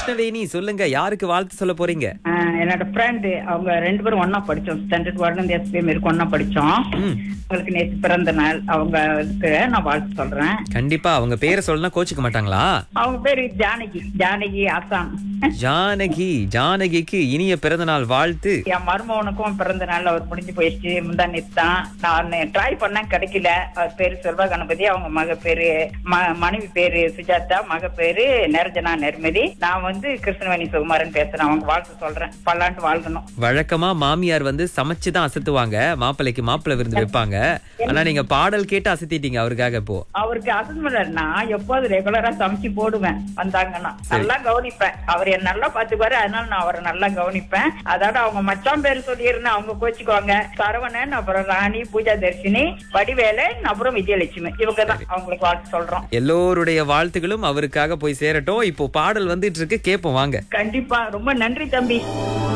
கிருஷ்ணவேணி சொல்லுங்க யாருக்கு வாழ்த்து சொல்ல போறீங்க ஆஹ் என்னோட ஃப்ரெண்டு அவங்க ரெண்டு பேரும் ஒண்ணா படிச்சோம் ஸ்டாண்டர்ட் வார்டுல இருந்து எஸ்பிஎம் இருக்கும் ஒண்ணா படிச்சோம் ம். அவங்களுக்கு நேற்று பிறந்த நாள் அவங்களுக்கு நான் வாழ்த்து சொல்றேன் கண்டிப்பா அவங்க பேரை சொல்லனா கோச்சுக்க மாட்டாங்களா அவங்க பேரு ஜானகி ஜானகி ஆசான் ஜானகி ஜானகிக்கு இனிய பிறந்த நாள் வாழ்த்து என் மருமகனுக்கும் பிறந்த நாள் அவர் முடிஞ்சு போயிடுச்சு முந்தா நேத்து தான் நான் ட்ரை பண்ண கிடைக்கல அவர் பேரு செல்வ கணபதி அவங்க மக பேரு ம- மனைவி பேரு சுஜாதா மக பேரு நிரஞ்சனா நெர்மதி நான் வந்து கிருஷ்ணவேணி சுகுமாரன் பேசுறேன் அவங்க வாழ்த்து சொல்றேன் பல்லாண்டு வாழ்க்கணும் வழக்கமா மாமியார் வந்து சமைச்சுதான் அசத்துவாங்க மாப்பிள்ளைக்கு மாப்பிள்ளை விருந்து வைப்பாங்க ஆனா நீங்க பாடல் கேட்டு அசத்திட்டீங்க அவருக்காக இப்போ அவருக்கு அசஸ்மெண்ட்னா எப்போது ரெகுலரா சமைச்சு போடுவேன் வந்தாங்கன்னா நல்லா கவனிப்பேன் அவர் என்ன நல்லா பாத்துக்குவாரு அதனால நான் அவரை நல்லா கவனிப்பேன் அதோட அவங்க மச்சான் பேர் சொல்லியிருந்தேன் அவங்க கோச்சுக்குவாங்க சரவணன் அப்புறம் ராணி பூஜா தர்ஷினி வடிவேலன் அப்புறம் விஜயலட்சுமி இவங்க தான் அவங்களுக்கு வாழ்த்து சொல்றோம் எல்லோருடைய வாழ்த்துகளும் அவருக்காக போய் சேரட்டும் இப்போ பாடல் வந்துட்டு இருக்கு கேப்போம் வாங்க கண்டிப்பா ரொம்ப நன்றி தம்பி